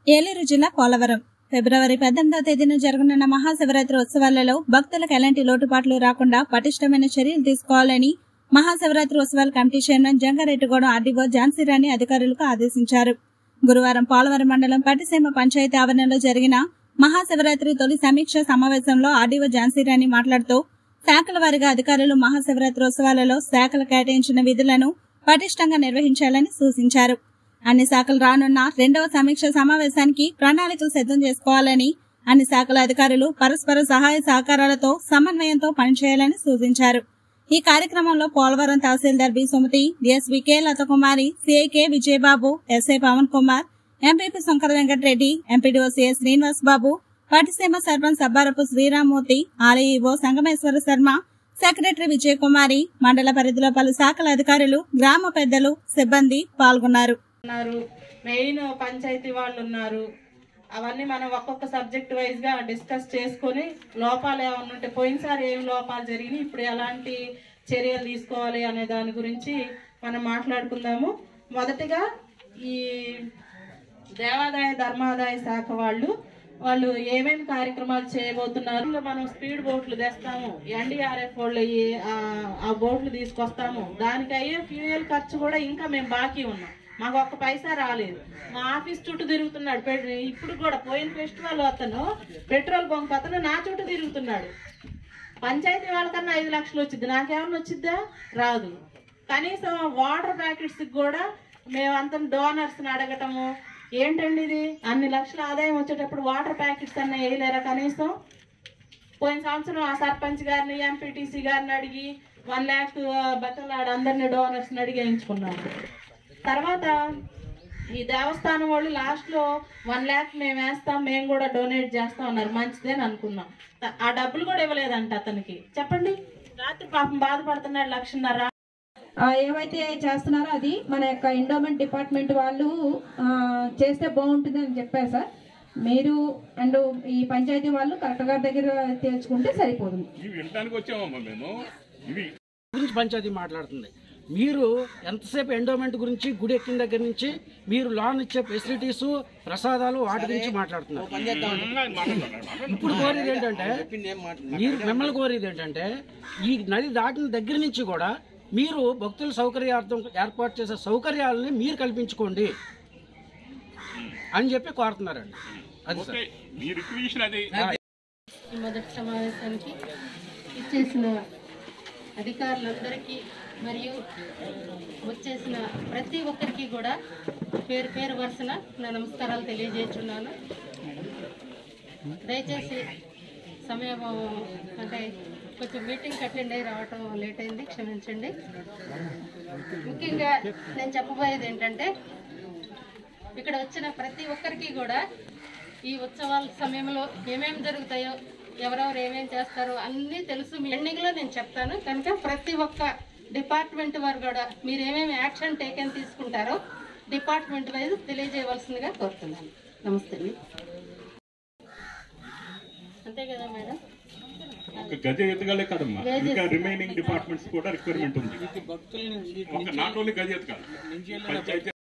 ఏలూరు జిల్లా పోలవరం ఫిబ్రవరి పద్దెనిమిదో తేదీన జరగనున్న మహాశివరాత్రి ఉత్సవాలలో భక్తులకు ఎలాంటి లోటుపాట్లు రాకుండా పటిష్టమైన చర్యలు తీసుకోవాలని మహాశివరాత్రి ఉత్సవాల committee chairman Jangareddygudem RDO Jhansirani అధికారులకు ఆదేశించారు గురువారం పోలవరం మండలం పట్టిసీమ పంచాయతీ ఆవరణలో జరిగిన మహాశివరాత్రి తొలి సమీక్ష సమావేశంలో ఆర్డీఓ ఝాన్సీరాణి మాట్లాడుతూ శాఖల వారీగా అధికారులు మహాశివరాత్రి ఉత్సవాలలో శాఖలు కేటాయించిన విధులను పటిష్టంగా నిర్వహించాలని సూచించారు అన్ని శాఖలు రానున్న రెండవ సమీక్ష సమావేశానికి ప్రణాళికలు సిద్ధం చేసుకోవాలని అన్ని శాఖల అధికారులు పరస్పర సహాయ సహకారాలతో సమన్వయంతో పనిచేయాలని సూచించారు ఈ కార్యక్రమంలో పోలవరం తహసీల్దార్ B Sumathi DSP K Lathakumari సిఐకే Vijayababu SI Pavan Kumar MPP Shankara Venkatareddy MPDO CS Srinivas Babu Pattiseema sarpanch Sabbarapu Sriramamurthy ఆలయ ఈవో సంగమేశ్వర శర్మ సెక్రటరీ విజయకుమారి మండల పరిధిలో పలు శాఖల అధికారులు గ్రామ పెద్దలు సిబ్బంది పాల్గొన్నారు ఉన్నారు మెయిన్ పంచాయతీ వాళ్ళు ఉన్నారు అవన్నీ మనం ఒక్కొక్క సబ్జెక్ట్ వైజ్ గా డిస్కస్ చేసుకొని లోపాలు ఏమన్నా ఉంటే పోయినసారి ఏం లోపాలు జరిగినాయి ఇప్పుడు ఎలాంటి చర్యలు తీసుకోవాలి అనే దాని గురించి మనం మాట్లాడుకుందాము మొదటిగా ఈ దేవాదాయ ధర్మాదాయ శాఖ వాళ్ళు వాళ్ళు ఏమేమి కార్యక్రమాలు చేయబోతున్నారు ఇంకా మనం స్పీడ్ బోట్లు తెస్తాము ఎన్డీఆర్ఎఫ్ వాళ్ళు ఈ- ఆ- ఆ బోట్లు తీసుకొస్తాము దానికి అయ్యే ఫ్యూయల్ ఖర్చు కూడా ఇంకా మేము బాకీ ఉన్నాం మాకు ఒక్క పైసా రాలేదు మా ఆఫీస్ చుట్టూ తిరుగుతున్నాడు పెట్- ఇప్పుడు కూడా పోయిన ఫెస్టివల్ అతను పెట్రోల్ బంక్ అతను నా చుట్టూ తిరుగుతున్నాడు పంచాయతీ వాళ్ళకన్నా ఐదు లక్షలు వచ్చింది నాకేమన్నా వచ్చిద్దా రాదు కనీసం వాటర్ ప్యాకెట్స్ కూడా మేమంతా డోనర్స్ని అడగటము ఏంటండి ఇది అన్ని లక్షల ఆదాయం వచ్చేటప్పుడు వాటర్ ప్యాకెట్స్ అన్న వేయలేరా కనీసం పోయిన సంవత్సరం ఆ సర్పంచ్ గారిని ఎంపీటీసీ గారిని అడిగి వన్ ల్యాక్ బతలాడు అందరిని డోనర్స్ని అడిగి వేయించుకున్నాము తర్వాత ఈ దేవస్థానం వాళ్ళు లాస్ట్లో వన్ ల్యాక్ మేము వేస్తాం మేము కూడా డొనేట్ చేస్తాం అన్నారు మంచిదేని అనుకున్నాం త- ఆ డబ్బులు కూడా ఇవ్వలేదంట అతనికి చెప్పండి రాత్రి పాపం బాధపడుతున్నాడు లక్షన్నర ఆ, ఏవైతే చేస్తున్నారో అది మన యొక్క ఎండోమెంట్ డిపార్ట్మెంట్ వాళ్ళు ఆ, చేస్తే బాగుంటుంది అని చెప్పారు సార్ మీరు అండ్ ఈ పంచాయతీ వాళ్ళు కలెక్టర్ గారి దగ్గర తేల్చుకుంటే సరిపోతుంది ఇవి వినడానికి వచ్చామమ్మా మేము ఇవి గురించి పంచాయతీ మాట్లాడుతుంది మీరు ఎంతసేపు ఎండోమెంట్ గురించి గుడి ఎక్కిన దగ్గర నుంచి మీరు లోన్ ఇచ్చే ఫెసిలిటీస్ ప్రసాదాలు వాటి గురించి మాట్లాడుతున్నారు ఇప్పుడు కోరేది ఏంటంటే మీరు మిమ్మల్ని కోరేది ఏంటంటే ఈ నది దాటిన దగ్గర నుంచి కూడా మీరు భక్తుల సౌకర్యార్థం ఏర్పాటు చేసే సౌకర్యాలని మీరు కల్పించుకోండి అని చెప్పి కోరుతున్నారండి అది సార్ ఓకే మీ రిక్వెషన్ అది ఈ మొదటి సమావేశానికి ఇచ్చేసిన అధికారులందరికీ మరియు వచ్చేసిన ప్రతి ఒక్కరికి కూడా పేరు పేరు వరుసన నా నమస్కారాలు తెలియజేస్తున్నాను దయచేసి సమయం అంటే కొంచెం మీటింగ్ అటెండ్ అయ్యి రావటం లేట్ అయింది క్షమించండి ముఖ్యంగా నేను చెప్పబోయేది ఏంటంటే ఇక్కడ వచ్చిన ప్రతి ఒక్కరికి కూడా ఈ ఉత్సవాల సమయంలో ఏమేమి జరుగుతాయో ఎవరెవరు ఏమేమి చేస్తారో అన్నీ తెలుసు మీ ఎండింగ్లో నేను చెప్తాను కనుక ప్రతి ఒక్క డిపార్ట్మెంట్ వారు కూడా మీరు ఏమేమి యాక్షన్ టేకెన్ తీసుకుంటారో డిపార్ట్మెంట్ వైజ్ తెలియజేయవలసిందిగా కోరుతున్నాను నమస్తే అండి. అంతే కదా మేడం ఒక గజ ఎత్తగాలే కదమ్మా ఇంకా రిమైనింగ్ డిపార్ట్మెంట్స్ కూడా రిక్వైర్మెంట్ ఉంది ఒక నాట్ ఓన్లీ గజ ఎత్తగాలి పంచాయతీ